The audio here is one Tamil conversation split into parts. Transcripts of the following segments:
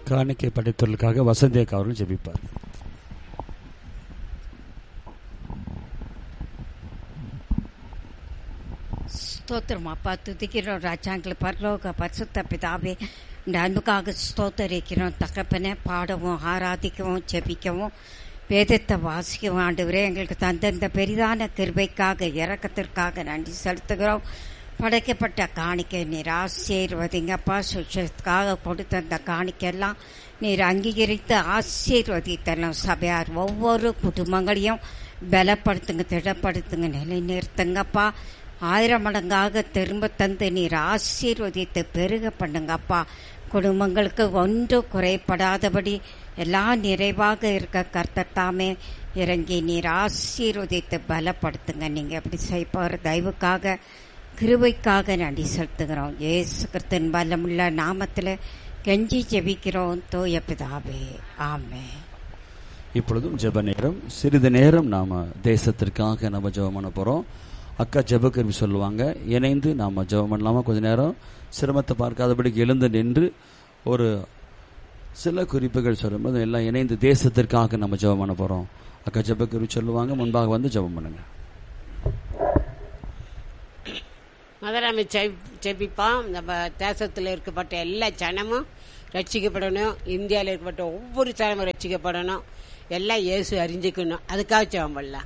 காணிக்கை படைத்தவர்களுக்காக வசந்தி அக்கா அவர்கள் ஜெபிப்பார் ஸ்தோத்திரம் அப்பா துதிக்கிறோம் ராஜாங்களை பரலோக பரிசுத்த பிதாவே இந்த அன்புக்காக ஸ்தோத்தரிக்கிறோம் தகப்பனை பாடவும் ஆராதிக்கவும் ஜெபிக்கவும் வேதத்தை வாசிக்கவும் ஆண்டவரே எங்களுக்கு தந்த இந்த பெரிதான கிருபைக்காக இறக்கத்திற்காக நன்றி செலுத்துகிறோம் படைக்கப்பட்ட காணிக்கை நீர் ஆசீர்வதிங்கப்பா சுட்சத்துக்காக கொடுத்த அந்த காணிக்கையெல்லாம் நீர் அங்கீகரித்து ஆசீர்வதித்தரலாம் சபையார் ஒவ்வொரு குடும்பங்களையும் பலப்படுத்துங்க திடப்படுத்துங்க நிலைநிறுத்துங்கப்பா ஆயிரம் மடங்காக திரும்ப தந்து நீர் ஆசீர்வதித்து பெருக பண்ணுங்கப்பா குடும்பங்களுக்கு ஒன்றும் குறைபடாதபடி எல்லாம் நிறைவாக இருக்க கர்த்தர் தாமே இறங்கி நீர் ஆசீர்வதித்து பலப்படுத்துங்க நீங்கள் எப்படி செய்ப்பார் தயவுக்காக கிருபைக்காக நன்றி செலுத்துகிறோம் ஏசு கிறிஸ்தன் பலமுள்ள நாமத்தில் கெஞ்சி ஜெபிக்கிறோம் தூய பிதாவே ஆமே இப்பொழுதும் ஜெப நேரம் சிறிது நேரம் நாம தேசத்திற்காக நம்ம ஜெபம் பண்ண போறோம் அக்கா ஜெபக்கருவி சொல்லுவாங்க இணைந்து நாம ஜெபம் பண்ணலாமா கொஞ்ச நேரம் சிரமத்தை பார்க்காதபடிக்கு எழுந்து நின்று ஒரு சில குறிப்புகள் சொல்லும்போது எல்லாம் இணைந்து தேசத்திற்காக நம்ம ஜெபம் பண்ண போறோம் அக்கா ஜெபக்கருவி சொல்லுவாங்க முன்பாக வந்து ஜெபம் பண்ணுங்க முதல்ல நம்ம செப் செபிப்போம் நம்ம தேசத்தில் இருக்கப்பட்ட எல்லா ஜனமும் ரட்சிக்கப்படணும் இந்தியாவில் இருக்கப்பட்ட ஒவ்வொரு ஜனமும் ரட்சிக்கப்படணும் எல்லாம் இயேசு அறிஞ்சிக்கணும் அதுக்காக ஜெபம் பண்ணலாம்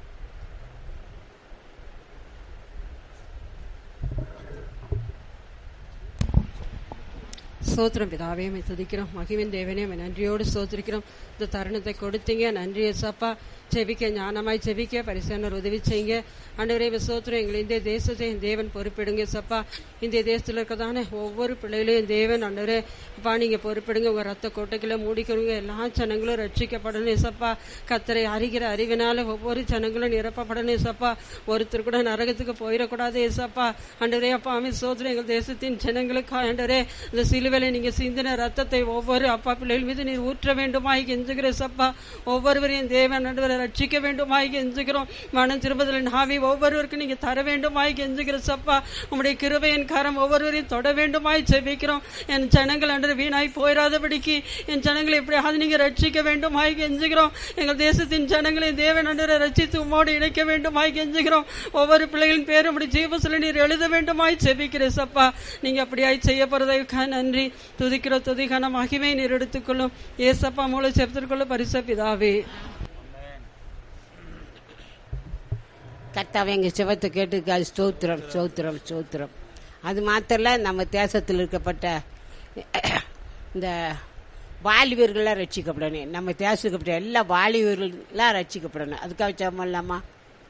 ஸ்தோத்திரம் பிதாவே மை துதிக்கிறோம் மகிமின் தேவனே மை நன்றியோடு ஸ்தோத்திரிக்கிறோம் இந்த தருணத்தை கொடுத்தீங்க நன்றி ஏசப்பா செபிக்க ஞானமாய் செபிக்க பரிசானர் உதவி செய்யுங்க ஆண்டவரே ஸ்தோத்திரம் எங்களை இந்திய தேசத்தை என் தேவன் பொறுப்பிடுங்க சப்பா இந்திய தேசத்தில் இருக்கதானே ஒவ்வொரு பிள்ளைகளையும் தேவன் ஆண்டவரே அப்பா நீங்க பொறுப்பிடுங்க உங்க ரத்த கோட்டைகளை மூடிக்கிறவங்க எல்லா ஜனங்களும் ரட்சிக்கப்படணும் ஏசப்பா கத்தரை அறிகிற அறிவினால ஒவ்வொரு ஜனங்களும் நிரப்பப்படணும் ஏசப்பா ஒருத்தர் கூட நரகத்துக்கு போயிடக்கூடாது ஏசப்பா ஆண்டவரே அப்பா அமை சோதனை எங்கள் தேசத்தின் ஜனங்களுக்கு ஆண்டவரே இந்த சிலுவையில நீங்க சிந்தின ரத்தத்தை ஒவ்வொரு அப்பா பிள்ளைகள் மீது நீர் ஊற்ற வேண்டுமாய் கெஞ்சுகிற சப்பா ஒவ்வொருவரையும் தேவன் ஆண்டவரை ரட்சிக்க வேண்டுமாய் கெஞ்சுகிறோம் மனம் திரும்பதில் நாவி ஒவ்வொருவருக்கும் நீங்க தர வேண்டுமாய் கெஞ்சுகிற சப்பா உங்களுடைய கிருபையின் கரம் ஒவ்வொருவரையும் தொட வேண்டுமாய் ஜெபிக்கிறோம் என் ஜனங்கள் அன்று வீணாய் போயிடாதபடிக்கு என் ஜனங்களை எப்படியாவது நீங்க ரட்சிக்க வேண்டுமாய் கெஞ்சுகிறோம் எங்கள் தேசத்தின் ஜனங்களை தேவன் அன்று ரட்சித்து உம்மோடு இணைக்க வேண்டுமாய் கெஞ்சுகிறோம் ஒவ்வொரு பிள்ளைகளின் பேரும் அப்படி ஜீவசில நீர் எழுத வேண்டுமாய் ஜெபிக்கிற சப்பா நீங்க அப்படியாய் செய்ய போறதற்காக நன்றி துதிக்கிற துதிக்கான மகிமை நீர் எடுத்துக்கொள்ளும் ஏசப்பா மூலம் செப்திற்கொள்ள பரிச பிதாவே கர்த்தாவே எங்கள் சிவத்தை கேட்டுக்காது ஸ்தோத்திரம் ஸ்தோத்திரம் ஸ்தோத்திரம் அது மாத்திரல நம்ம தேசத்தில் இருக்கப்பட்ட இந்த வாலிபர்கள்லாம் ரட்சிக்கப்படணும் நம்ம தேசத்துக்கப்பட்ட எல்லா வாலிபர்கள்லாம் ரட்சிக்கப்படணும் அதுக்காக ஜெபம் பண்ணலாமா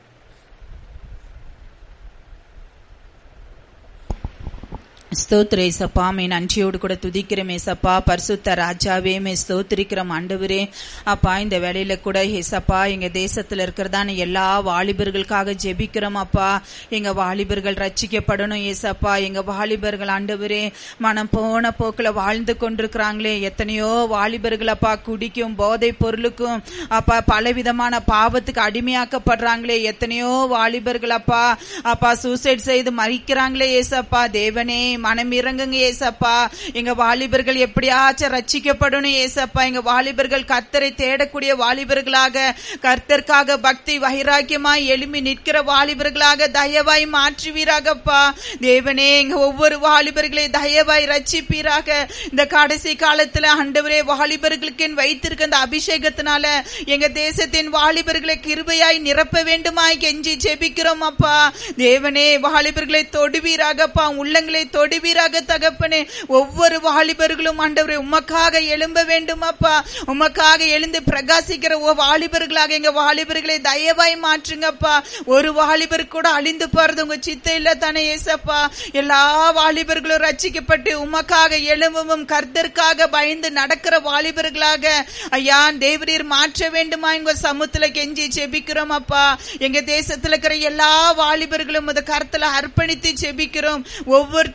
ஸ்தோத்திர ஏசப்பா மே நன்றியோடு கூட துதிக்கிறோம் ஏசப்பா பரிசுத்த ராஜாவே மே ஸ்தோத்திரிக்கிறோம் ஆண்டவரே அப்பா இந்த வேலையில கூட ஏசப்பா எங்க தேசத்துல இருக்கிறதான எல்லா வாலிபர்களுக்காக ஜெபிக்கிறோம் அப்பா எங்க வாலிபர்கள் ரட்சிக்கப்படணும் ஏசப்பா எங்க வாலிபர்கள் ஆண்டவரே மனம் போன போக்குல வாழ்ந்து கொண்டிருக்கிறாங்களே எத்தனையோ வாலிபர்கள் அப்பா குடிக்கும் போதை பொருளுக்கும் அப்பா பலவிதமான பாவத்துக்கு அடிமையாக்கப்படுறாங்களே எத்தனையோ வாலிபர்கள் அப்பா அப்பா சூசைட் செய்து மறிக்கிறாங்களே ஏசப்பா தேவனே மனம் இறங்குங்க ஏசப்பா எங்க வாலிபர்கள் எப்படியாச்சும் ரட்சிக்கப்படணும் ஏசப்பா எங்க வாலிபர்கள் கர்த்தரை தேடக்கூடிய வாலிபர்களாக கர்த்தர்க்காக பக்தி வைராக்கியமாய் எழுமி நிற்கிற வாலிபர்களாக தயவாய் மாற்றுவீராகப்பா தேவனே எங்க ஒவ்வொரு வாலிபர்களை தயவாய் ரட்சிப்பீராக இந்த கடைசி காலத்துல ஆண்டவரே வாலிபர்களுக்கு வைத்திருக்க அந்த அபிஷேகத்தினால எங்க தேசத்தின் வாலிபர்களை கிருபையாய் நிரப்ப வேண்டுமாய் கெஞ்சி ஜெபிக்கிறோம் அப்பா தேவனே வாலிபர்களை தொடுவீராகப்பா உள்ளங்களை தொடுவீராக தகப்பனே ஒவ்வொரு வாலிபர்களும் ஆண்டவரே உமக்காக எழும்ப வேண்டும் அப்பா உமக்காக எழுந்து பிரகாசிக்கிற ஓ வாலிபர்களாக எங்க வாலிபர்களை தயவாய் மாற்றுங்கப்பா ஒரு வாலிபர் கூட அழிந்து போறது உங்க சித்த இல்ல தானே ஏசப்பா எல்லா வாலிபர்களும் ரட்சிக்கப்பட்டு உமக்காக எழும்பவும் கர்த்தருக்காக பயந்து நடக்கிற வாலிபர்களாக ஐயா தேவரீர் மாற்ற வேண்டுமா எங்க சமூகத்துல கெஞ்சி ஜெபிக்கிறோம் அப்பா எங்க தேசத்துல இருக்கிற எல்லா வாலிபர்களும் அந்த கருத்துல அர்ப்பணித்து ஜெபிக்கிறோம் ஒவ்வொருத்தரையும் தேவ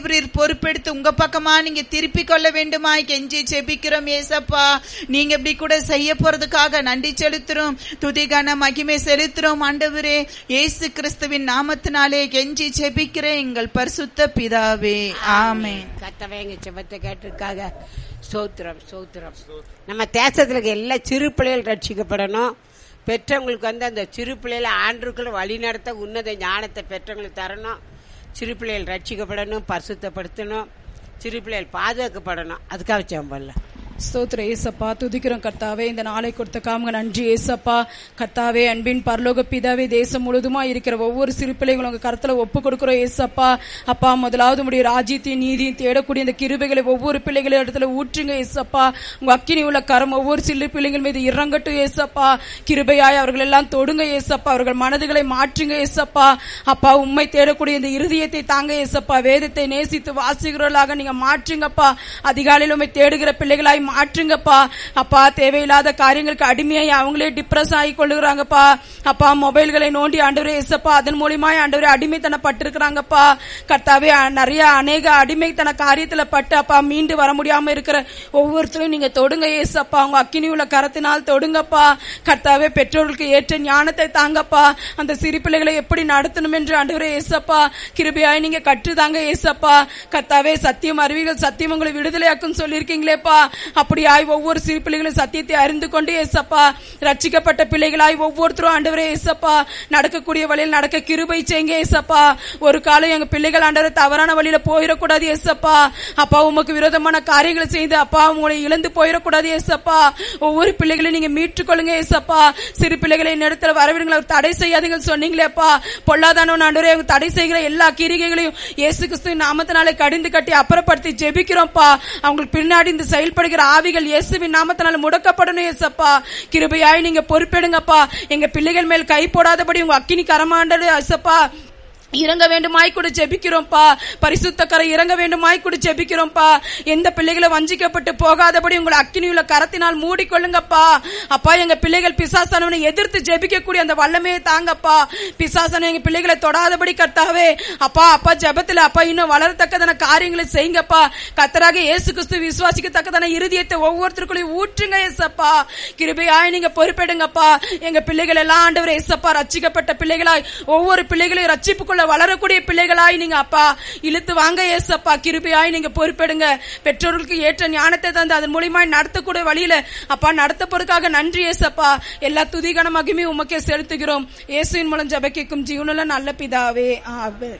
ஆண்டவரீர் பொறுப்பெடுத்து உங்க பக்கமா நீங்க திருப்பி கொள்ள வேண்டுமா கெஞ்சி செபிக்கிறோம் ஏசப்பா நீங்க இப்படி கூட செய்ய போறதுக்காக நன்றி செலுத்துறோம் துதிகான மகிமை செலுத்துறோம் ஆண்டவரே இயேசு கிறிஸ்துவின் நாமத்தினாலே கெஞ்சி செபிக்கிறேன் எங்கள் பரிசுத்த பிதாவே ஆமென் கத்தவை எங்க செபத்தை கேட்டிருக்காக ஸ்தோத்திரம் ஸ்தோத்திரம் நம்ம தேசத்துல இருக்க எல்லா சிறு பிள்ளைகள் ரட்சிக்கப்படணும் பெற்றவங்களுக்கு வந்து அந்த சிறு பிள்ளைகளை ஆண்டுக்குள்ள வழி நடத்த உன்னத ஞானத்தை பெற்றவங்களுக்கு தரணும் சிறு பிள்ளைகள் ரட்சிக்கப்படணும் பரிசுத்தப்படுத்தணும் சிறு பிள்ளைகள் பாதுகாக்கப்படணும் அதுக்காக ஜெபம் பண்ணல ஸ்தோத்திர ஏசப்பா துதிக்கிறோம் கர்த்தாவே இந்த நாளை கொடுத்த காமங்க நன்றி ஏசப்பா கர்த்தாவே அன்பின் பரலோக பிதாவே தேசம் முழுதுமா இருக்கிற ஒவ்வொரு சிறு பிள்ளைகளும் உங்க கருத்துல ஒப்பு கொடுக்கிறோம் ஏசப்பா அப்பா முதலாவது உடைய ராஜ்யத்தையும் நீதியும் தேடக்கூடிய இந்த கிருபைகளை ஒவ்வொரு பிள்ளைகளின் இடத்துல ஊற்றுங்க ஏசப்பா உங்க அக்கினி உள்ள கரம் ஒவ்வொரு சிறு பிள்ளைகள் மீது இறங்கட்டும் ஏசப்பா கிருபையாய் அவர்கள் எல்லாம் தொடுங்க ஏசப்பா அவர்கள் மனதுகளை மாற்றுங்க ஏசப்பா அப்பா உண்மை தேடக்கூடிய இந்த இருதயத்தை தாங்க ஏசப்பா வேதத்தை நேசித்து வாசிக்கிறவர்களாக நீங்க மாற்றுங்கப்பா அதிகாலையில் உண்மை தேடுகிற பிள்ளைகளாய் மாற்றுங்கப்பா அப்பா தேவையில்லாத காரியங்களுக்கு அடிமையாய் அவங்களே டிப்ரெஸ் ஆகி கொள்ளுகிறாங்கப்பா அப்பா மொபைல்களை நோண்டி ஆண்டவரே ஏசப்பா அதன் மூலியமாய் ஆண்டவரே அடிமைத்தனப்பட்டிருக்கிறாங்கப்பா கர்த்தாவே அ- நிறைய அநேக அடிமைத்தன காரியத்துல பட்டு அப்பா மீண்டு வர முடியாம இருக்கிற ஒவ்வொருத்தரும் நீங்க தொடுங்க ஏசப்பா உங்க அக்கினி உள்ள கரத்தினால் தொடுங்கப்பா கர்த்தாவே பெற்றோர்களுக்கு ஏற்ற ஞானத்தை தாங்கப்பா அந்த சிறு பிள்ளைகளை எப்படி நடத்தணும் என்று ஆண்டவரே ஏசப்பா கிருபையாய் நீங்க கற்றுதாங்க ஏசப்பா கர்த்தாவே சத்தியம் அறிவிகள் சத்தியம் உங்களை விடுதலையாக்கும் சொல்லியிருக்கீங்களேப்பா அப்படியாய் ஒவ்வொரு சிறு பிள்ளைகளும் சத்தியத்தை அறிந்து கொண்டு ஏசப்பா ரட்சிக்கப்பட்ட பிள்ளைகளாய் ஒவ்வொருத்தரும் ஆண்டவரே ஏசப்பா நடக்கக்கூடிய வழியில் நடக்க கிருபை செய்யுங்க ஏசப்பா ஒரு காலம் எங்க பிள்ளைகள் ஆண்டவரே தவறான வழியில போயிடக்கூடாது ஏசப்பா அப்பா உமக்கு விரோதமான காரியங்களை செய்து அப்பா உங்களை இழந்து போயிடக்கூடாது ஏசப்பா ஒவ்வொரு பிள்ளைகளையும் நீங்க மீட்டுக் கொள்ளுங்க ஏசப்பா சிறு பிள்ளைகளை இடத்துல வரவிடுங்களை தடை செய்யாதீங்க சொன்னீங்களேப்பா பொல்லாதானவன் ஆண்டவரே அவங்க தடை செய்கிற எல்லா கிரிகைகளையும் இயேசு கிறிஸ்துவின் நாமத்தினாலே கடிந்து கட்டி அப்புறப்படுத்தி ஜெபிக்கிறோம்ப்பா அவங்களுக்கு பின்னாடி இந்த செயல்படுகிற ஆவிகள் இயேசுவின் நாமத்தினால முடக்கப்படணும் ஏசப்பா கிருபையாய் நீங்க பொறுப்பெடுங்கப்பா எங்க பிள்ளைகள் மேல் கை போடாதபடி உங்க அக்கினி கரமாண்டது ஏசப்பா இறங்க வேண்டுமாய் கூட ஜெபிக்கிறோம்ப்பா பரிசுத்த கரை இறங்க வேண்டுமாய் கூட ஜெபிக்கிறோம்ப்பா எந்த பிள்ளைகளை வஞ்சிக்கப்பட்டு போகாதபடி உங்களை அக்கினியுள்ள கரத்தினால் மூடிக்கொள்ளுங்கப்பா அப்பா எங்க பிள்ளைகள் பிசாசனவனை எதிர்த்து ஜெபிக்கக்கூடிய அந்த வல்லமையை தாங்கப்பா பிசாசன எங்க பிள்ளைகளை தொடாதபடி கர்த்தாவே அப்பா அப்பா ஜெபத்துல அப்பா இன்னும் வளரத்தக்கதான காரியங்களை செய்யுங்கப்பா கத்தராக இயேசு கிறிஸ்து விசுவாசிக்கத்தக்கதான இருதயத்தை ஒவ்வொருத்தருக்குள்ளேயும் ஊற்றுங்க ஏசப்பா கிருபையாய் நீங்க பொறுப்பெடுங்கப்பா எங்க பிள்ளைகள் எல்லாம் ஆண்டவர் ஏசப்பா ரட்சிக்கப்பட்ட பிள்ளைகளாய் ஒவ்வொரு பிள்ளைகளையும் ரட்சிப்புக்குள்ள வளரக்கூடிய பிள்ளைகளாய் நீங்க அப்பா இழுத்து வாங்க ஏசப்பா கிருபையாய் நீங்க பொறுப்பெடுங்க பெற்றோர்களுக்கு ஏற்ற ஞானத்தை தந்து அதன் மூலியமாய் நடத்தக்கூடிய வழியில அப்பா நடத்தப்படுறதுக்காக நன்றி ஏசப்பா எல்லா துதிகன மகிமையும் உமக்கே செலுத்துகிறோம் இயேசுவின் மூலம் ஜெபக்கிக்கும் ஜீவனுள்ள நல்ல பிதாவே ஆவே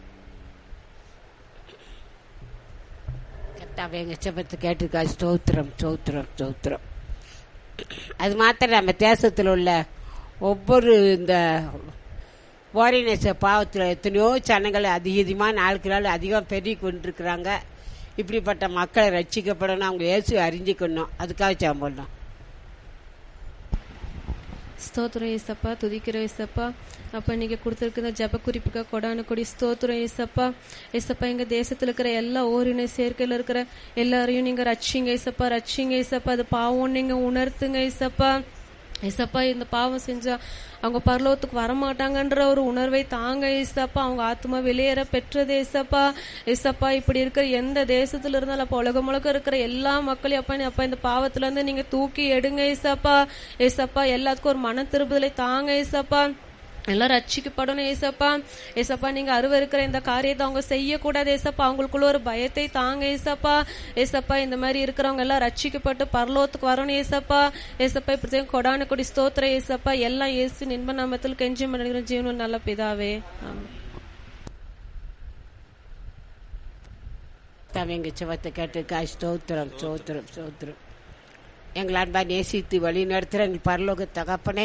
கர்த்தாவே எங்க செபத்தை கேட்டிருக்கா ஸ்தோத்திரம் ஸ்தோத்திரம் ஸ்தோத்திரம் அது மாத்திரம் நம்ம தேசத்தில் உள்ள ஒவ்வொரு இந்த ஓரினேச பாவத்தில் எத்தனையோ ஜனங்கள் அதிகமாக நாளுக்கு நாள் அதிகம் பெருகி கொண்டிருக்கிறாங்க இப்படிப்பட்ட மக்களை ரட்சிக்கப்படணும் அவங்க இயேசு அறிஞ்சிக்கணும் அதுக்காக ஜெபம் பண்ணணும் ஸ்தோத்திரம் ஏசப்பா துதிக்கிற ஏசப்பா அப்ப நீங்க கொடுத்திருக்கிற ஜப குறிப்புக்கு கொடான கொடி ஸ்தோத்திரம் ஏசப்பா ஏசப்பா எங்க தேசத்துல இருக்கிற எல்லா ஓரின சேர்க்கையில இருக்கிற எல்லாரையும் நீங்க ரட்சிங்க ஏசப்பா ரட்சிங்க ஏசப்பா அது பாவம் நீங்க உணர்த்துங்க ஏசப்பா ஏசப்பா இந்த பாவம் செஞ்சா அவங்க பரலோகத்துக்கு வரமாட்டாங்கன்ற ஒரு உணர்வை தாங்க ஏசப்பா அவங்க ஆத்மா வெளியேற பெற்றது ஏசப்பா ஏசப்பா இப்படி இருக்கிற எந்த தேசத்துல இருந்தாலும் அப்ப உலகம் முழுக்க இருக்கிற எல்லா மக்களையும் அப்பா நீ- அப்பா இந்த பாவத்துல இருந்து நீங்க தூக்கி எடுங்க ஏசப்பா ஏசப்பா எல்லாத்துக்கும் ஒரு மன திருப்புதலை தாங்க ஏசப்பா எல்லாம் ரட்சிக்கப்படணும் ஏசப்பா ஏசப்பா நீங்க அருவ இருக்கிற இந்த காரியத்தை அவங்க செய்யக்கூடாது ஏசப்பா அவங்களுக்குள்ள ஒரு பயத்தை தாங்க ஏசப்பா ஏசப்பா இந்த மாதிரி இருக்கிறவங்க எல்லாம் ரட்சிக்கப்பட்டு பரலோகத்துக்கு வரணும் ஏசப்பா ஏசப்பா இப்படி கொடான கொடி ஸ்தோத்திர ஏசப்பா எல்லாம் இயேசு நின்ப நாமத்தில் கெஞ்சி மனிதர்கள் ஜீவனும் நல்ல பிதாவே ஆமென் கர்த்தாவே எங்க செபத்தை கேட்டிருக்கா ஸ்தோத்திரம் ஸ்தோத்திரம் ஸ்தோத்திரம் எங்களை அன்பா நேசித்து வழி நடத்துகிற எங்கள் பரலோக தகப்பனே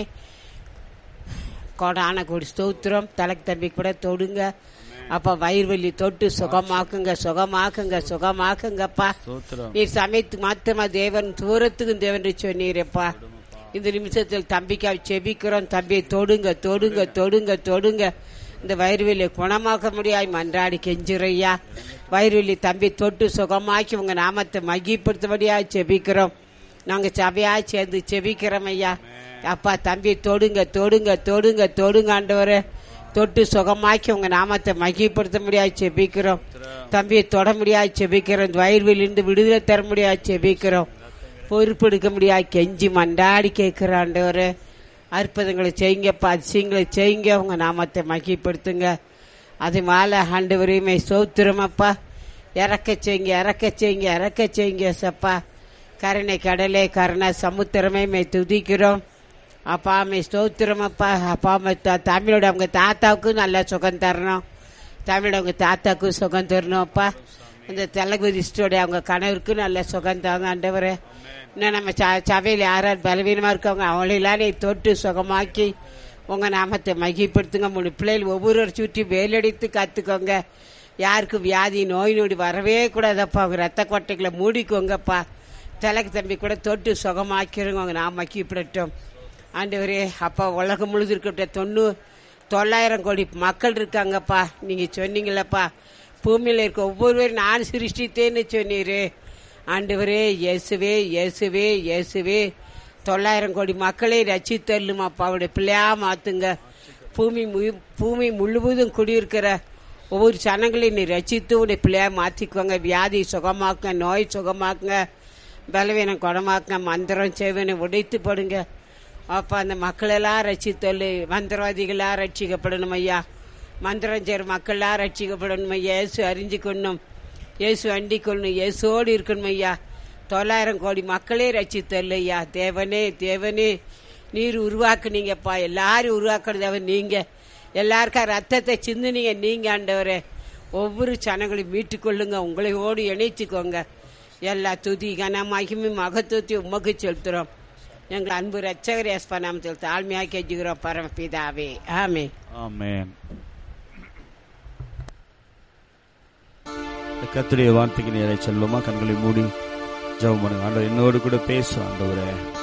கோடான கொடி ஸ்தோத்திரம் தலைக்கு தம்பி கூட தொடுங்க அப்பா வயிறு வலி தொட்டு சுகமாக்குங்க சுகமாக்குங்க சுகமாக்குங்கப்பா ஸ்தோத்திரம் நீர் சமைத்து மாத்திரமா தேவன் தூரத்துக்கும் தேவன் சொன்னீரப்பா இந்த நிமிஷத்தில் தம்பிக்காக செபிக்கிறோம் தம்பியை தொடுங்க தொடுங்க தொடுங்க தொடுங்க இந்த வயிறுவெளியை குணமாக்க முடியாய் மன்றாடி கெஞ்சுறையா வயிறுவெளி தம்பி தொட்டு சுகமாக்கி உங்க நாமத்தை மகிப்படுத்தபடியா செபிக்கிறோம் நாங்க சபையா சேர்ந்து செபிக்கிறோம் ஐயா அப்பா தம்பி தொடுங்க தொடுங்க தொடுங்க தொடுங்க ஆண்டவரே தொட்டு சுகமாக்கி உங்க நாமத்தை மகிப்படுத்த முடியாது செபிக்கிறோம் தம்பியை தொட முடியாது செபிக்கிறோம் வயிறுவிலிருந்து விடுதலை தர முடியாது செபிக்கிறோம் பொறுப்பெடுக்க முடியாது கெஞ்சி மண்டாடி கேட்கிற ஆண்டவரே அற்புதங்களை செய்யுங்கப்பா அதிசயங்களை செய்யுங்க உங்க நாமத்தை மகிப்படுத்துங்க அது மேல ஆண்டவரையுமே சோத்திரமப்பா இறக்க செய்யுங்க இறக்க செய்யுங்க இறக்க செய்யுங்க சப்பா கருணை கடலே கருணை சமுத்திரமே மே துதிக்கிறோம் அப்பா மே ஸ்தோத்திரமப்பா அப்பா அம்மா தா- தமிழோட அவங்க தாத்தாவுக்கும் நல்லா சுகம் தரணும் தமிழோட அவங்க தாத்தாவுக்கும் சுகம் தரணும் அப்பா இந்த தளபதி ஸ்டோடைய அவங்க கணவருக்கு நல்ல சுகம் தாங்க ஆண்டவரே இன்னும் நம்ம ச சபையில் யார் யார் பலவீனமாக இருக்கவங்க அவங்களெல்லாம் நீ தொட்டு சுகமாக்கி உங்கள் நாமத்தை மகிப்படுத்துங்க மூணு பிள்ளைகள் ஒவ்வொரு சுற்றி வேலடித்து காத்துக்கோங்க யாருக்கும் வியாதி நோய் நொடி வரவே கூடாதப்பா அவங்க ரத்த கொட்டைகளை மூடிக்கோங்கப்பா தலைக்கு தம்பி கூட தொட்டு சுகமாக்கிறவங்க அவங்க நான் மக்கிப்படட்டும் ஆண்டவரே அப்பா உலகம் முழுது இருக்கட்ட தொண்ணூறு தொள்ளாயிரம் கோடி மக்கள் இருக்காங்கப்பா நீங்கள் சொன்னீங்களப்பா பூமியில் இருக்க ஒவ்வொருவரும் நான் சிருஷ்டித்தேன்னு சொன்னீரு ஆண்டவரே இயேசுவே இயேசுவே இயேசுவே தொள்ளாயிரம் கோடி மக்களை ரச்சித்தள்ளுமாப்பா அவருடைய பிள்ளையா மாத்துங்க பூமி மு- பூமி முழுவதும் குடியிருக்கிற ஒவ்வொரு சனங்களையும் நீ ரச்சித்து உடைய பிள்ளையா மாத்திக்கோங்க வியாதி சுகமாக்குங்க நோய் சுகமாக்குங்க பலவீனம் குணமாக்குங்க மந்திரம் செய்வனை உடைத்து போடுங்க அப்பா அந்த மக்களெல்லாம் ரட்சித்தொல்லு மந்திரவாதிகளாக ரட்சிக்கப்படணும் ஐயா மந்திரம் செய்கிற மக்கள்லாம் ரட்சிக்கப்படணும் ஐயா இயேசு அறிஞ்சிக்கொள்ளணும் இயேசு அண்டிக்கொள்ளணும் இயேசோடு இருக்கணும் ஐயா தொள்ளாயிரம் கோடி மக்களே ரட்சித்தொல்லு ஐயா தேவனே தேவனே நீர் உருவாக்குனீங்கப்பா எல்லாரும் உருவாக்குறது அவர் நீங்க எல்லாருக்கும் ரத்தத்தை சிந்துனீங்க நீங்க ஆண்டவரே ஒவ்வொரு சனங்களையும் மீட்டுக்கொள்ளுங்க உங்களையோடு இணைச்சுக்கோங்க எல்லா துதி கன மகிமை மகத்துவத்தை உமக்கு செலுத்துறோம் எங்கள் அன்பு ரட்சகர் எஸ்பா நாமத்தில் தாழ்மையாக கெஞ்சுகிறோம் பரமபிதாவே ஆமே ஆமென் கத்துடைய வார்த்தைக்கு நேரை செல்லுமா கண்களை மூடி ஜெபம் பண்ணுங்க ஆண்டவர் என்னோடு கூட பேசும் ஆண்டவரே